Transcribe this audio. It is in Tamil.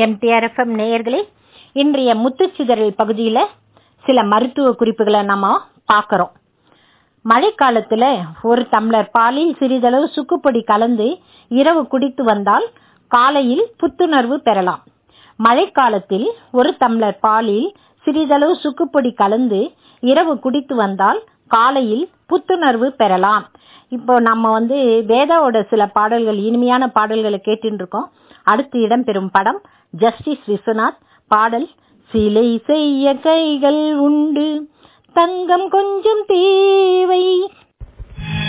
எம்டிஆர்எஃப்எம் நேயர்களே இன்றைய முத்துச்சிதறல் பகுதியில் சில மருத்துவ குறிப்புகளை நம்ம பார்க்குறோம் மழைக்காலத்துல ஒரு டம்ளர் பாலில் சிறிதளவு சுக்குப்பொடி கலந்து இரவு குடித்து வந்தால் காலையில் புத்துணர்வு பெறலாம் மழைக்காலத்தில் ஒரு டம்ளர் பாலில் சிறிதளவு சுக்குப்பொடி கலந்து இரவு குடித்து வந்தால் காலையில் புத்துணர்வு பெறலாம் இப்போ நம்ம வந்து வேதாவோட சில பாடல்கள் இனிமையான பாடல்களை கேட்டுட்டு இருக்கோம் அடுத்து இடம்பெறும் படம் ஜஸ்டிஸ் விஸ்வநாத் பாடல் சிலை செய்ய கைகள் உண்டு தங்கம் கொஞ்சம் தேவை